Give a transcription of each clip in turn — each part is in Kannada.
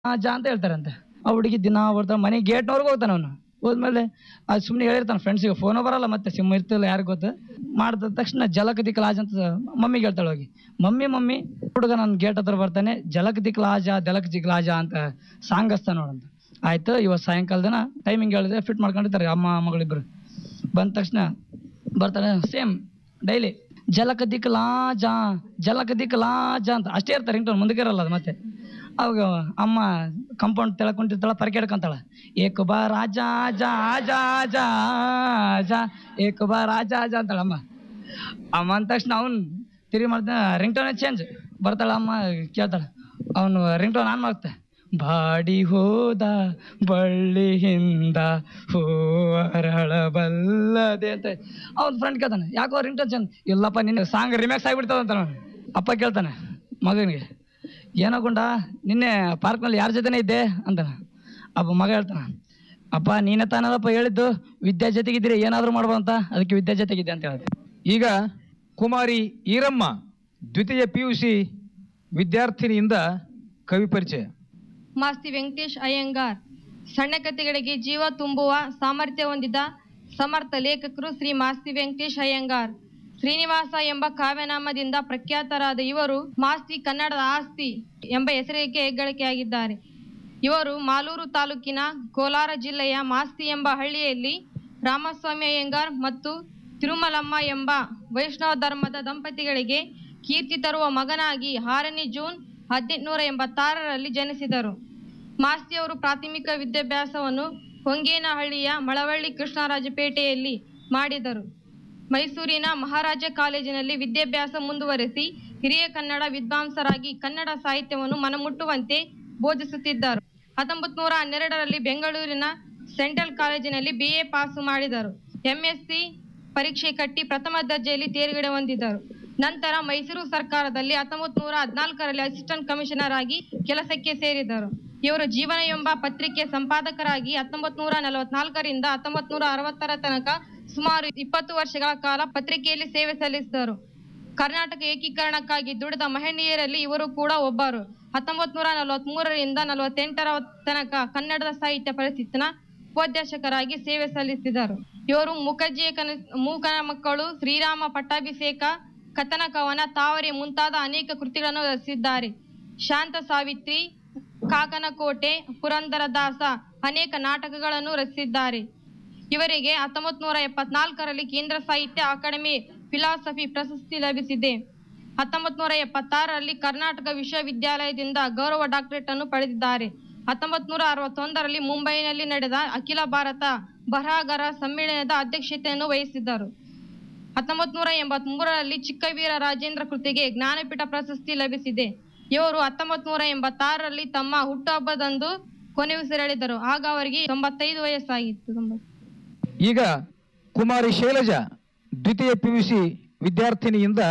ಜಾ ಅಂತ ಹೇಳ್ತಾರಂತೆ ಆ ಹುಡುಗಿ ದಿನ ಬರ್ತಾನೆ ಮನೆ ಗೇಟ್ನವ್ರಿಗೆ ಹೋಗ್ತಾನೆ ಅವನು ಹೋದ್ಮೇಲೆ ಅದು ಸುಮ್ಮನೆ ಹೇಳಿರ್ತಾನೆ ಫ್ರೆಂಡ್ಸಿಗೆ ಫೋನು ಬರಲ್ಲ ಮತ್ತೆ ಸಿಮ್ ಇರ್ತಿಲ್ಲ ಯಾರಿಗೂ ಗೊತ್ತು ಮಾಡಿದ ತಕ್ಷಣ ಜಲಕದಿ ಕ್ಲಾಜ್ ಅಂತ ಮಮ್ಮಿಗೆ ಹೇಳ್ತಾಳೆ ಹೋಗಿ ಮಮ್ಮಿ ಮಮ್ಮಿ ಹುಡುಗ ನನ್ನ ಗೇಟ್ ಹತ್ರ ಬರ್ತಾನೆ ಜಲಕದಿ ಕ್ಲಾಜ ಜಲಕ್ ಜಿಗ್ಲಾಜ ಅಂತ ಸಾಂಗ್ ಹಚ್ತಾನೆ ನೋಡಂತ ಆಯ್ತು ಇವತ್ತು ಸಾಯಂಕಾಲ ದಿನ ಟೈಮಿಂಗ್ ಹೇಳಿದ್ರೆ ಫಿಟ್ ಮಾಡ್ಕೊಂಡಿರ್ತಾರೆ ಅಮ್ಮ ಮಗಳಿಬ್ರು ಬಂದ ತಕ್ಷಣ ಬರ್ತಾರೆ ಸೇಮ್ ಡೈಲಿ ಜಲಕ ದಿಕ್ ಲಾಜ ಜಲಕ ದಿಕ್ ಲಾಜ ಅಂತ ಅಷ್ಟೇ ಇರ್ತಾರೆ ರಿಂಗ್ಟೋನ್ ಮುಂದಕ್ಕೆ ಇರಲ್ಲ ಅದು ಮತ್ತೆ ಅವಾಗ ಅಮ್ಮ ಕಂಪೌಂಡ್ ತೆಳಕೊಂಡಿರ್ತಾಳ ಪರಕೆ ಹಿಡ್ಕೊಂತಾಳ ಏಕ ಬಾ ರಾಜ ಜಾ ಜಾ ಜಾ ಜಾ ಏಕ ಬಾ ರಾಜ ಜಾ ಅಂತಾಳ ಅಮ್ಮ ಅಮ್ಮ ಅಂದ ತಕ್ಷಣ ಅವ್ನು ತಿರುಗಿ ಮಾಡ್ತಾನೆ ರಿಂಗ್ಟೋನೇ ಚೇಂಜ್ ಬರ್ತಾಳ ಅಮ್ಮ ಕೇಳ್ತಾಳ ಅವನು ರಿಂಗ್ಟೋನ್ ಆನ್ ಮಾಡ್ತಾ ಬಾಡಿ ಹೋದ ಬಳ್ಳಿಯಿಂದ ಹೂವರಳಬಲ್ಲದೆ ಅಂತ ಅವ್ನ ಫ್ರೆಂಡ್ ಕೇಳ್ತಾನೆ ಯಾಕೋ ರಿಂಗ್ಟೋನ್ ಚಂದ ಇಲ್ಲಪ್ಪ ನಿನ್ನ ಸಾಂಗ್ ರಿಮ್ಯಾಕ್ಸ್ ಆಗಿಬಿಡ್ತದ ಅಂತ ಅಪ್ಪ ಕೇಳ್ತಾನೆ ಮಗನಿಗೆ ಏನೋ ಗುಂಡ ನಿನ್ನೆ ಪಾರ್ಕ್ನಲ್ಲಿ ಯಾರ ಜೊತೆನೇ ಇದ್ದೆ ಅಂತಾನೆ ಅಪ್ಪ ಮಗ ಹೇಳ್ತಾನೆ ಅಪ್ಪ ನೀನೇ ತಾನದಪ್ಪ ಹೇಳಿದ್ದು ವಿದ್ಯಾ ಜೊತೆಗಿದ್ದೀರಿ ಏನಾದರೂ ಮಾಡ್ಬೋ ಅಂತ ಅದಕ್ಕೆ ವಿದ್ಯಾ ಜೊತೆಗಿದ್ದೆ ಅಂತ ಹೇಳಿದೆ ಈಗ ಕುಮಾರಿ ಈರಮ್ಮ ದ್ವಿತೀಯ ಪಿ ಯು ಸಿ ವಿದ್ಯಾರ್ಥಿನಿಯಿಂದ ಕವಿ ಪರಿಚಯ ಮಾಸ್ತಿ ವೆಂಕಟೇಶ್ ಅಯ್ಯಂಗಾರ್ ಸಣ್ಣ ಕಥೆಗಳಿಗೆ ಜೀವ ತುಂಬುವ ಸಾಮರ್ಥ್ಯ ಹೊಂದಿದ ಸಮರ್ಥ ಲೇಖಕರು ಶ್ರೀ ಮಾಸ್ತಿ ವೆಂಕಟೇಶ್ ಅಯ್ಯಂಗಾರ್ ಶ್ರೀನಿವಾಸ ಎಂಬ ಕಾವ್ಯನಾಮದಿಂದ ಪ್ರಖ್ಯಾತರಾದ ಇವರು ಮಾಸ್ತಿ ಕನ್ನಡದ ಆಸ್ತಿ ಎಂಬ ಹೆಸರಿಗೆ ಹೆಗ್ಗಳಿಕೆಯಾಗಿದ್ದಾರೆ ಇವರು ಮಾಲೂರು ತಾಲೂಕಿನ ಕೋಲಾರ ಜಿಲ್ಲೆಯ ಮಾಸ್ತಿ ಎಂಬ ಹಳ್ಳಿಯಲ್ಲಿ ರಾಮಸ್ವಾಮಿ ಅಯ್ಯಂಗಾರ್ ಮತ್ತು ತಿರುಮಲಮ್ಮ ಎಂಬ ವೈಷ್ಣವ ಧರ್ಮದ ದಂಪತಿಗಳಿಗೆ ಕೀರ್ತಿ ತರುವ ಮಗನಾಗಿ ಆರನೇ ಜೂನ್ ಹದಿನೆಂಟುನೂರ ಎಂಬತ್ತಾರರಲ್ಲಿ ಜನಿಸಿದರು ಮಾಸ್ತಿಯವರು ಪ್ರಾಥಮಿಕ ವಿದ್ಯಾಭ್ಯಾಸವನ್ನು ಹೊಂಗೇನಹಳ್ಳಿಯ ಮಳವಳ್ಳಿ ಕೃಷ್ಣರಾಜಪೇಟೆಯಲ್ಲಿ ಮಾಡಿದರು ಮೈಸೂರಿನ ಮಹಾರಾಜ ಕಾಲೇಜಿನಲ್ಲಿ ವಿದ್ಯಾಭ್ಯಾಸ ಮುಂದುವರೆಸಿ ಹಿರಿಯ ಕನ್ನಡ ವಿದ್ವಾಂಸರಾಗಿ ಕನ್ನಡ ಸಾಹಿತ್ಯವನ್ನು ಮನಮುಟ್ಟುವಂತೆ ಬೋಧಿಸುತ್ತಿದ್ದರು ಹತ್ತೊಂಬತ್ತು ನೂರ ಹನ್ನೆರಡರಲ್ಲಿ ಬೆಂಗಳೂರಿನ ಸೆಂಟ್ರಲ್ ಕಾಲೇಜಿನಲ್ಲಿ ಬಿ ಎ ಪಾಸು ಮಾಡಿದರು ಎಂಎಸ್ಸಿ ಪರೀಕ್ಷೆ ಕಟ್ಟಿ ಪ್ರಥಮ ದರ್ಜೆಯಲ್ಲಿ ತೇರ್ಗಡೆ ಹೊಂದಿದರು ನಂತರ ಮೈಸೂರು ಸರ್ಕಾರದಲ್ಲಿ ಹತ್ತೊಂಬತ್ತು ನೂರ ಹದಿನಾಲ್ಕರಲ್ಲಿ ಅಸಿಸ್ಟೆಂಟ್ ಕಮಿಷನರ್ ಆಗಿ ಕೆಲಸಕ್ಕೆ ಸೇರಿದರು ಇವರು ಜೀವನ ಎಂಬ ಪತ್ರಿಕೆ ಸಂಪಾದಕರಾಗಿ ಹತ್ತೊಂಬತ್ತು ನೂರ ನಲವತ್ನಾಲ್ಕರಿಂದ ಹತ್ತೊಂಬತ್ತು ನೂರ ಅರವತ್ತರ ತನಕ ಸುಮಾರು ಇಪ್ಪತ್ತು ವರ್ಷಗಳ ಕಾಲ ಪತ್ರಿಕೆಯಲ್ಲಿ ಸೇವೆ ಸಲ್ಲಿಸಿದರು ಕರ್ನಾಟಕ ಏಕೀಕರಣಕ್ಕಾಗಿ ದುಡಿದ ಮಹನೀಯರಲ್ಲಿ ಇವರು ಕೂಡ ಒಬ್ಬರು ಹತ್ತೊಂಬತ್ತು ನೂರ ನಲವತ್ಮೂರರಿಂದ ನಲವತ್ತೆಂಟರ ತನಕ ಕನ್ನಡದ ಸಾಹಿತ್ಯ ಪರಿಷತ್ತಿನ ಉಪಾಧ್ಯಕ್ಷರಾಗಿ ಸೇವೆ ಸಲ್ಲಿಸಿದರು ಇವರು ಮುಖರ್ಜಿಯ ಕನ ಮೂಕನ ಮಕ್ಕಳು ಶ್ರೀರಾಮ ಪಟ್ಟಾಭಿಷೇಕ ಕಥನ ಕವನ ತಾವರೆ ಮುಂತಾದ ಅನೇಕ ಕೃತಿಗಳನ್ನು ರಚಿಸಿದ್ದಾರೆ ಶಾಂತ ಸಾವಿತ್ರಿ ಕಾಕನಕೋಟೆ ಪುರಂದರ ದಾಸ ಅನೇಕ ನಾಟಕಗಳನ್ನು ರಚಿಸಿದ್ದಾರೆ ಇವರಿಗೆ ಹತ್ತೊಂಬತ್ತು ನೂರ ಎಪ್ಪತ್ನಾಲ್ಕರಲ್ಲಿ ಕೇಂದ್ರ ಸಾಹಿತ್ಯ ಅಕಾಡೆಮಿ ಫಿಲಾಸಫಿ ಪ್ರಶಸ್ತಿ ಲಭಿಸಿದೆ ಹತ್ತೊಂಬತ್ತು ನೂರ ಎಪ್ಪತ್ತಾರರಲ್ಲಿ ಕರ್ನಾಟಕ ವಿಶ್ವವಿದ್ಯಾಲಯದಿಂದ ಗೌರವ ಡಾಕ್ಟರೇಟ್ ಅನ್ನು ಪಡೆದಿದ್ದಾರೆ ಹತ್ತೊಂಬತ್ತು ನೂರ ಅರವತ್ತೊಂದರಲ್ಲಿ ಮುಂಬೈನಲ್ಲಿ ನಡೆದ ಅಖಿಲ ಭಾರತ ಬರಹಗಾರ ಸಮ್ಮೇಳನದ ಅಧ್ಯಕ್ಷತೆಯನ್ನು ವಹಿಸಿದ್ದರು ಹತ್ತೊಂಬತ್ತು ನೂರ ಎಂಬತ್ಮೂರರಲ್ಲಿ ಚಿಕ್ಕವೀರ ರಾಜೇಂದ್ರ ಕೃತಿಗೆ ಜ್ಞಾನಪೀಠ ಪ್ರಶಸ್ತಿ ಲಭಿಸಿದೆ ಇವರು ಹತ್ತೊಂಬತ್ತು ನೂರ ಎಂಬತ್ತಾರರಲ್ಲಿ ತಮ್ಮ ಹುಟ್ಟುಹಬ್ಬದಂದು ಕೊನೆಯುಸಿರೆಳೆದರು ಆಗ ಅವರಿಗೆ ತೊಂಬತ್ತೈದು ವಯಸ್ಸಾಗಿತ್ತು ತೊಂಬತ್ತು ಈಗ ಕುಮಾರಿ ಶೈಲಜಾ ದ್ವಿತೀಯ ಪಿ ಯು ಸಿ ವಿದ್ಯಾರ್ಥಿನಿಯಿಂದ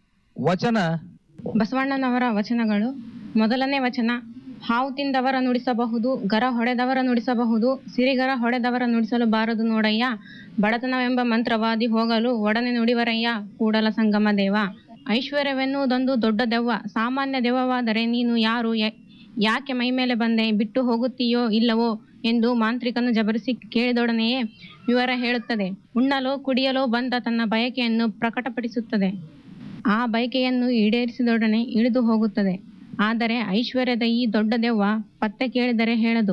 ವಚನ ಬಸವಣ್ಣನವರ ವಚನಗಳು ಮೊದಲನೇ ವಚನ ಹಾವು ತಿಂದವರ ನುಡಿಸಬಹುದು ಗರ ಹೊಡೆದವರ ನುಡಿಸಬಹುದು ಸಿರಿಗರ ಹೊಡೆದವರ ನುಡಿಸಲು ಬಾರದು ನೋಡಯ್ಯ ಬಡತನವೆಂಬ ಮಂತ್ರವಾದಿ ಹೋಗಲು ಒಡನೆ ನುಡಿವರಯ್ಯ ಕೂಡಲ ಸಂಗಮ ದೇವ ಐಶ್ವರ್ಯವೆನ್ನುವುದೊಂದು ದೊಡ್ಡ ದೆವ್ವ ಸಾಮಾನ್ಯ ದೆವ್ವವಾದರೆ ನೀನು ಯಾರು ಯ- ಯಾಕೆ ಮೈಮೇಲೆ ಬಂದೆ ಬಿಟ್ಟು ಹೋಗುತ್ತೀಯೋ ಇಲ್ಲವೋ ಎಂದು ಮಾಂತ್ರಿಕನು ಜಬರಿಸಿ ಕೇಳಿದೊಡನೆಯೇ ವಿವರ ಹೇಳುತ್ತದೆ ಉಣ್ಣಲು ಕುಡಿಯಲು ಬಂದ ತನ್ನ ಬಯಕೆಯನ್ನು ಪ್ರಕಟಪಡಿಸುತ್ತದೆ ಆ ಬಯಕೆಯನ್ನು ಈಡೇರಿಸಿದೊಡನೆ ಇಳಿದು ಹೋಗುತ್ತದೆ ಆದರೆ ಐಶ್ವರ್ಯದ ಈ ದೊಡ್ಡ ದೆವ್ವ ಪತ್ತೆ ಕೇಳಿದರೆ ಹೇಳದು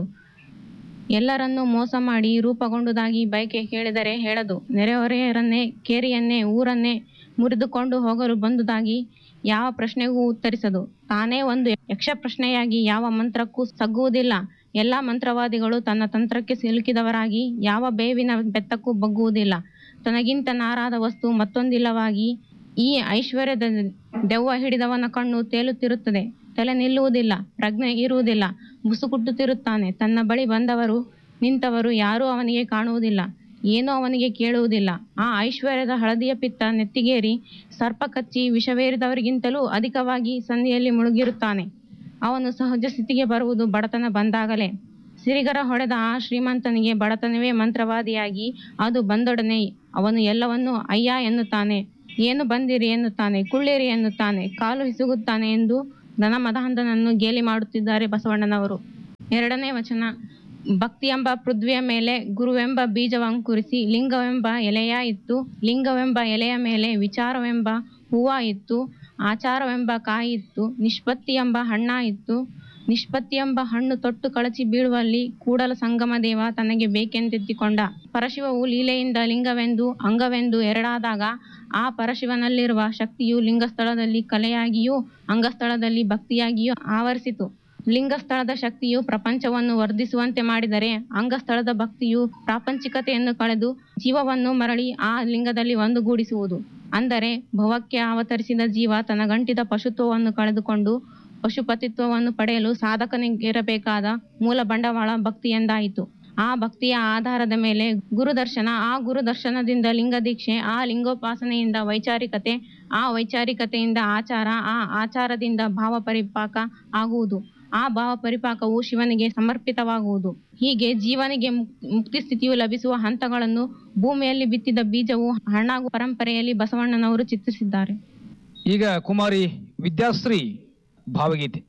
ಎಲ್ಲರನ್ನೂ ಮೋಸ ಮಾಡಿ ರೂಪುಗೊಂಡುದಾಗಿ ಬಯಕೆ ಕೇಳಿದರೆ ಹೇಳದು ನೆರೆಹೊರೆಯರನ್ನೇ ಕೇರಿಯನ್ನೇ ಊರನ್ನೇ ಮುರಿದುಕೊಂಡು ಹೋಗಲು ಬಂದುದಾಗಿ ಯಾವ ಪ್ರಶ್ನೆಗೂ ಉತ್ತರಿಸದು ತಾನೇ ಒಂದು ಯಕ್ಷ ಪ್ರಶ್ನೆಯಾಗಿ ಯಾವ ಮಂತ್ರಕ್ಕೂ ಸಗ್ಗುವುದಿಲ್ಲ ಎಲ್ಲ ಮಂತ್ರವಾದಿಗಳು ತನ್ನ ತಂತ್ರಕ್ಕೆ ಸಿಲುಕಿದವರಾಗಿ ಯಾವ ಬೇವಿನ ಬೆತ್ತಕ್ಕೂ ಬಗ್ಗುವುದಿಲ್ಲ ತನಗಿಂತ ನಾರಾದ ವಸ್ತು ಮತ್ತೊಂದಿಲ್ಲವಾಗಿ ಈ ಐಶ್ವರ್ಯದ ದೆವ್ವ ಹಿಡಿದವನ ಕಣ್ಣು ತೇಲುತ್ತಿರುತ್ತದೆ ತಲೆ ನಿಲ್ಲುವುದಿಲ್ಲ ಪ್ರಜ್ಞೆ ಇರುವುದಿಲ್ಲ ಮುಸುಕುಟ್ಟುತ್ತಿರುತ್ತಾನೆ ತನ್ನ ಬಳಿ ಬಂದವರು ನಿಂತವರು ಯಾರೂ ಅವನಿಗೆ ಕಾಣುವುದಿಲ್ಲ ಏನೂ ಅವನಿಗೆ ಕೇಳುವುದಿಲ್ಲ ಆ ಐಶ್ವರ್ಯದ ಹಳದಿಯ ಪಿತ್ತ ನೆತ್ತಿಗೇರಿ ಸರ್ಪ ಕಚ್ಚಿ ವಿಷವೇರಿದವರಿಗಿಂತಲೂ ಅಧಿಕವಾಗಿ ಸಂಧಿಯಲ್ಲಿ ಮುಳುಗಿರುತ್ತಾನೆ ಅವನು ಸಹಜ ಸ್ಥಿತಿಗೆ ಬರುವುದು ಬಡತನ ಬಂದಾಗಲೇ ಸಿರಿಗರ ಹೊಡೆದ ಆ ಶ್ರೀಮಂತನಿಗೆ ಬಡತನವೇ ಮಂತ್ರವಾದಿಯಾಗಿ ಅದು ಬಂದೊಡನೆ ಅವನು ಎಲ್ಲವನ್ನೂ ಅಯ್ಯ ಎನ್ನುತ್ತಾನೆ ಏನು ಬಂದಿರಿ ಎನ್ನುತ್ತಾನೆ ಕುಳ್ಳಿರಿ ಎನ್ನುತ್ತಾನೆ ಕಾಲು ಹಿಸುಗುತ್ತಾನೆ ಎಂದು ಧನಮದಾಂಧನನ್ನು ಗೇಲಿ ಮಾಡುತ್ತಿದ್ದಾರೆ ಬಸವಣ್ಣನವರು ಎರಡನೇ ವಚನ ಭಕ್ತಿ ಎಂಬ ಪೃಥ್ವಿಯ ಮೇಲೆ ಗುರುವೆಂಬ ಬೀಜವಂಕುರಿಸಿ ಲಿಂಗವೆಂಬ ಎಲೆಯ ಇತ್ತು ಲಿಂಗವೆಂಬ ಎಲೆಯ ಮೇಲೆ ವಿಚಾರವೆಂಬ ಹೂವ ಇತ್ತು ಆಚಾರವೆಂಬ ಕಾಯಿ ಇತ್ತು ನಿಷ್ಪತ್ತಿ ಎಂಬ ಹಣ್ಣ ಇತ್ತು ನಿಷ್ಪತ್ತಿ ಎಂಬ ಹಣ್ಣು ತೊಟ್ಟು ಕಳಚಿ ಬೀಳುವಲ್ಲಿ ಕೂಡಲ ಸಂಗಮ ದೇವ ತನಗೆ ಬೇಕೆಂದೆತ್ತಿಕೊಂಡ ಪರಶಿವವು ಲೀಲೆಯಿಂದ ಲಿಂಗವೆಂದು ಅಂಗವೆಂದು ಎರಡಾದಾಗ ಆ ಪರಶಿವನಲ್ಲಿರುವ ಶಕ್ತಿಯು ಲಿಂಗಸ್ಥಳದಲ್ಲಿ ಕಲೆಯಾಗಿಯೂ ಅಂಗಸ್ಥಳದಲ್ಲಿ ಭಕ್ತಿಯಾಗಿಯೂ ಆವರಿಸಿತು ಲಿಂಗಸ್ಥಳದ ಶಕ್ತಿಯು ಪ್ರಪಂಚವನ್ನು ವರ್ಧಿಸುವಂತೆ ಮಾಡಿದರೆ ಅಂಗಸ್ಥಳದ ಭಕ್ತಿಯು ಪ್ರಾಪಂಚಿಕತೆಯನ್ನು ಕಳೆದು ಜೀವವನ್ನು ಮರಳಿ ಆ ಲಿಂಗದಲ್ಲಿ ಒಂದುಗೂಡಿಸುವುದು ಅಂದರೆ ಭವಕ್ಕೆ ಅವತರಿಸಿದ ಜೀವ ತನ್ನ ಗಂಟಿದ ಪಶುತ್ವವನ್ನು ಕಳೆದುಕೊಂಡು ಪಶುಪತಿತ್ವವನ್ನು ಪಡೆಯಲು ಸಾಧಕನಿಗಿರಬೇಕಾದ ಮೂಲ ಬಂಡವಾಳ ಭಕ್ತಿ ಎಂದಾಯಿತು ಆ ಭಕ್ತಿಯ ಆಧಾರದ ಮೇಲೆ ಗುರುದರ್ಶನ ಆ ಗುರುದರ್ಶನದಿಂದ ಲಿಂಗ ದೀಕ್ಷೆ ಆ ಲಿಂಗೋಪಾಸನೆಯಿಂದ ವೈಚಾರಿಕತೆ ಆ ವೈಚಾರಿಕತೆಯಿಂದ ಆಚಾರ ಆ ಆಚಾರದಿಂದ ಭಾವ ಪರಿಪಾಕ ಆಗುವುದು ಆ ಭಾವ ಪರಿಪಾಕವು ಶಿವನಿಗೆ ಸಮರ್ಪಿತವಾಗುವುದು ಹೀಗೆ ಜೀವನಿಗೆ ಮುಕ್- ಮುಕ್ತಿ ಸ್ಥಿತಿಯು ಲಭಿಸುವ ಹಂತಗಳನ್ನು ಭೂಮಿಯಲ್ಲಿ ಬಿತ್ತಿದ ಬೀಜವು ಹಣ್ಣಾಗುವ ಪರಂಪರೆಯಲ್ಲಿ ಬಸವಣ್ಣನವರು ಚಿತ್ರಿಸಿದ್ದಾರೆ ಈಗ ಕುಮಾರಿ ವಿದ್ಯಾಶ್ರೀ ಭಾವಗೀತೆ